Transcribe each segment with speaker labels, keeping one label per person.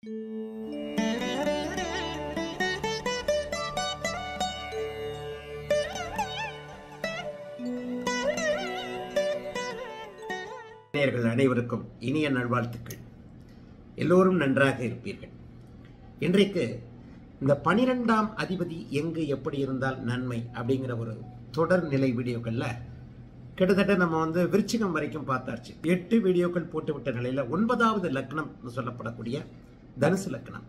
Speaker 1: நேயர்கள் அனைவருக்கும் இனிய நல்வாழ்த்துக்கள் எல்லோரும் நன்றாக இருப்பீர்கள் இன்றைக்கு இந்த பனிரெண்டாம் அதிபதி எங்கு எப்படி இருந்தால் நன்மை அப்படிங்கிற ஒரு தொடர் நிலை வீடியோக்கள்ல கிட்டத்தட்ட நம்ம வந்து விருச்சிகம் வரைக்கும் பார்த்தாச்சு எட்டு வீடியோக்கள் போட்டுவிட்ட நிலையில ஒன்பதாவது லக்னம் சொல்லப்படக்கூடிய தனுசு லக்னம்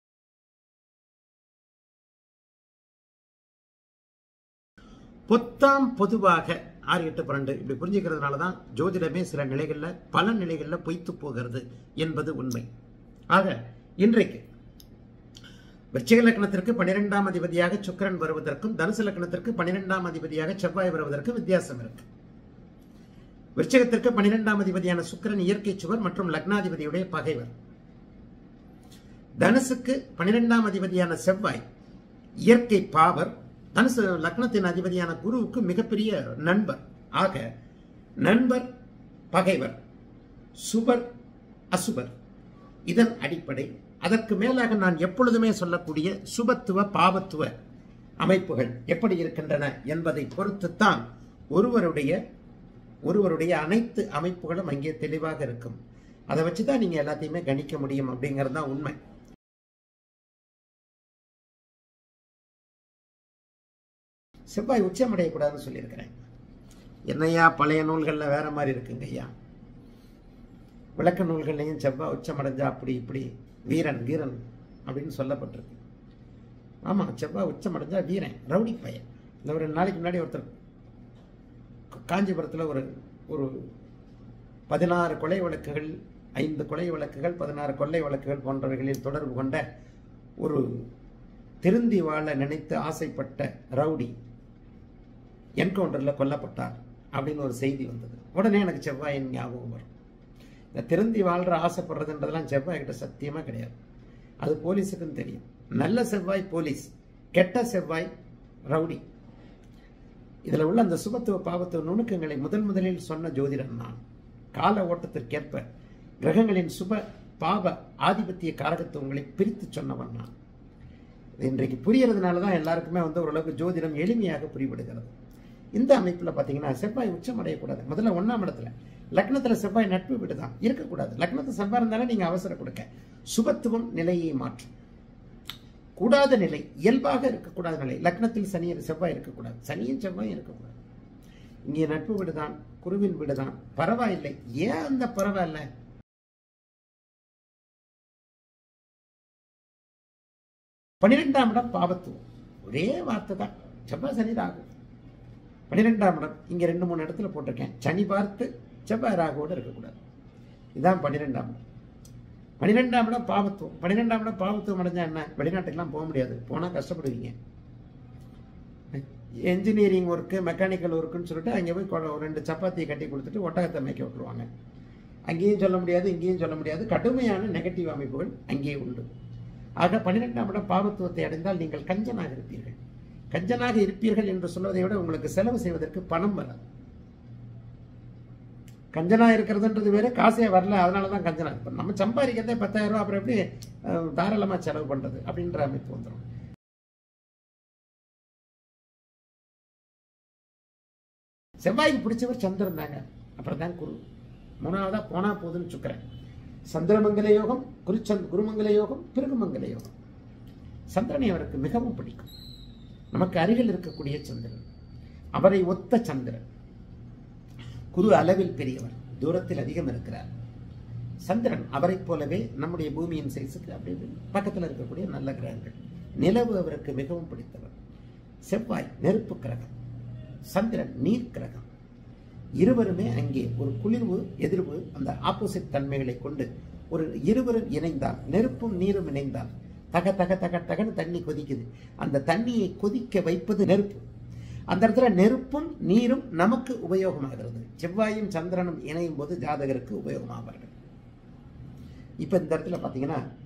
Speaker 1: பொத்தாம் பொதுவாக ஆறு எட்டு பன்னெண்டு இப்படி புரிஞ்சுக்கிறதுனால தான் ஜோதிடமே சில நிலைகளில் பல நிலைகளில் பொய்த்து போகிறது என்பது உண்மை ஆக இன்றைக்கு விருச்சிக லக்னத்திற்கு பன்னிரெண்டாம் அதிபதியாக சுக்கிரன் வருவதற்கும் தனுசு லக்னத்திற்கு பன்னிரெண்டாம் அதிபதியாக செவ்வாய் வருவதற்கும் வித்தியாசம் இருக்கு விருச்சிகத்திற்கு பன்னிரெண்டாம் அதிபதியான சுக்கிரன் இயற்கை சுவர் மற்றும் லக்னாதிபதியுடைய பகைவர் தனுசுக்கு பன்னிரெண்டாம் அதிபதியான செவ்வாய் இயற்கை பாவர் தனுசு லக்னத்தின் அதிபதியான குருவுக்கு மிகப்பெரிய நண்பர் ஆக நண்பர் பகைவர் சுபர் அசுபர் இதன் அடிப்படை அதற்கு மேலாக நான் எப்பொழுதுமே சொல்லக்கூடிய சுபத்துவ பாவத்துவ அமைப்புகள் எப்படி இருக்கின்றன என்பதை பொறுத்துத்தான் ஒருவருடைய ஒருவருடைய அனைத்து அமைப்புகளும் அங்கே தெளிவாக இருக்கும் அதை வச்சு தான் நீங்க எல்லாத்தையுமே கணிக்க முடியும் அப்படிங்கிறது தான் உண்மை செவ்வாய் உச்சமடையக்கூடாதுன்னு சொல்லியிருக்கிறேன் என்னையா பழைய நூல்களில் வேற மாதிரி இருக்குங்க ஐயா விளக்க நூல்கள்லையும் செவ்வாய் உச்சமடைஞ்சா அப்படி இப்படி வீரன் வீரன் அப்படின்னு சொல்லப்பட்டிருக்கு ஆமாம் செவ்வாய் உச்சமடைஞ்சா வீரன் ரவுடி பையன் இந்த ஒரு நாளைக்கு முன்னாடி ஒருத்தர் காஞ்சிபுரத்தில் ஒரு ஒரு பதினாறு கொலை வழக்குகள் ஐந்து கொலை வழக்குகள் பதினாறு கொள்ளை வழக்குகள் போன்றவைகளில் தொடர்பு கொண்ட ஒரு திருந்தி வாழ நினைத்து ஆசைப்பட்ட ரவுடி என்கவுண்டரில் கொல்லப்பட்டார் அப்படின்னு ஒரு செய்தி வந்தது உடனே எனக்கு செவ்வாயின் ஞாபகம் வரும் இந்த திருந்தி வாழ்ற ஆசைப்படுறதுன்றதெல்லாம் செவ்வாய் கிட்ட சத்தியமா கிடையாது அது போலீஸுக்கும் தெரியும் நல்ல செவ்வாய் போலீஸ் கெட்ட செவ்வாய் ரவுடி இதுல உள்ள அந்த சுபத்துவ பாவத்துவ நுணுக்கங்களை முதல் முதலில் சொன்ன ஜோதிடன் நான் கால ஓட்டத்திற்கேற்ப கிரகங்களின் சுப பாவ ஆதிபத்திய காரகத்துவங்களை பிரித்து சொன்னவன் நான் இது இன்றைக்கு புரியறதுனால தான் எல்லாருக்குமே வந்து ஓரளவுக்கு ஜோதிடம் எளிமையாக புரிபடுகிறது இந்த அமைப்பில் பார்த்தீங்கன்னா செவ்வாய் உச்சம் அடையக்கூடாது முதல்ல ஒன்றாம் இடத்துல லக்னத்தில் செவ்வாய் நட்பு வீடு தான் இருக்கக்கூடாது லக்னத்தில் செவ்வாய் இருந்தாலும் நீங்கள் அவசரம் கொடுக்க சுபத்துவம் நிலையை மாற்றும் கூடாத நிலை இயல்பாக இருக்கக்கூடாத நிலை லக்னத்தில் சனி செவ்வாய் இருக்கக்கூடாது சனியும் செவ்வாயும் இருக்கக்கூடாது இங்கே நட்பு வீடு தான் குருவின் வீடு தான் பரவாயில்லை ஏன் அந்த பரவாயில்ல பன்னிரெண்டாம் இடம் பாவத்துவம் ஒரே வார்த்தை தான் செவ்வாய் சனி ராகு பன்னிரெண்டாம் இடம் இங்க ரெண்டு மூணு இடத்துல போட்டிருக்கேன் சனி பார்த்து செவ்வாய் ராகுவோடு இருக்கக்கூடாது இதுதான் பன்னிரெண்டாம் இடம் பன்னிரெண்டாம் இடம் பாவத்துவம் பன்னிரெண்டாம் இடம் பாவத்துவம் அடைஞ்சா என்ன வெளிநாட்டுக்கெல்லாம் போக முடியாது போனா கஷ்டப்படுவீங்க என்ஜினியரிங் ஒர்க்கு மெக்கானிக்கல் ஒர்க்குன்னு சொல்லிட்டு அங்கே போய் கொ- ஒரு ரெண்டு சப்பாத்தியை கட்டி கொடுத்துட்டு ஒட்டகத்தை மேய்க்க விட்டுருவாங்க அங்கேயும் சொல்ல முடியாது இங்கேயும் சொல்ல முடியாது கடுமையான நெகட்டிவ் அமைப்புகள் அங்கேயே உண்டு ஆக பன்னிரெண்டாம் இடம் பாவத்துவத்தை அடைந்தால் நீங்கள் கஞ்சனாக இருப்பீர்கள் கஞ்சனாக இருப்பீர்கள் என்று சொல்வதை விட உங்களுக்கு செலவு செய்வதற்கு பணம் வராது கஞ்சனா இருக்கிறதுன்றது வேற காசே வரல அதனால தான் கஞ்சனா இப்போ நம்ம சம்பாதிக்கிறதே பத்தாயிரம் ரூபா அப்புறம் எப்படி அஹ், தாராளமா செலவு பண்றது அப்படின்ற அமைப்பு வந்துடும் செவ்வாய்க்கு பிடிச்சவர் சந்திரன் தாங்க அப்புறம் தான் குரு மூணாவதா போனா போதுன்னு சுக்கரன் சந்திரமங்கல யோகம் குருச்சந்த் குருமங்கல யோகம் பிருகுமங்கல யோகம் சந்திரனை அவருக்கு மிகவும் பிடிக்கும் நமக்கு அருகில் இருக்கக்கூடிய சந்திரன் அவரை ஒத்த சந்திரன் குரு அளவில் பெரியவர் தூரத்தில் அதிகம் இருக்கிறார் சந்திரன் அவரைப் போலவே நம்முடைய பூமியின் சைஸுக்கு அப்படி இப்படி பக்கத்தில் இருக்கக்கூடிய நல்ல கிரகங்கள் நிலவு அவருக்கு மிகவும் பிடித்தவர் செவ்வாய் நெருப்பு கிரகம் சந்திரன் நீர் கிரகம் இருவருமே அங்கே ஒரு குளிர்வு எதிர்வு அந்த ஆப்போசிட் தன்மைகளை கொண்டு ஒரு இருவரும் இணைந்தால் நெருப்பும் நீரும் இணைந்தால் தக தக தக தகன்னு தண்ணி கொதிக்குது அந்த தண்ணியை கொதிக்க வைப்பது நெருப்பு அந்த இடத்துல நெருப்பும் நீரும் நமக்கு உபயோகமாகிறது செவ்வாயும் சந்திரனும் இணையும் போது ஜாதகருக்கு உபயோகமாவார்கள் இப்ப இந்த இடத்துல பாத்தீங்கன்னா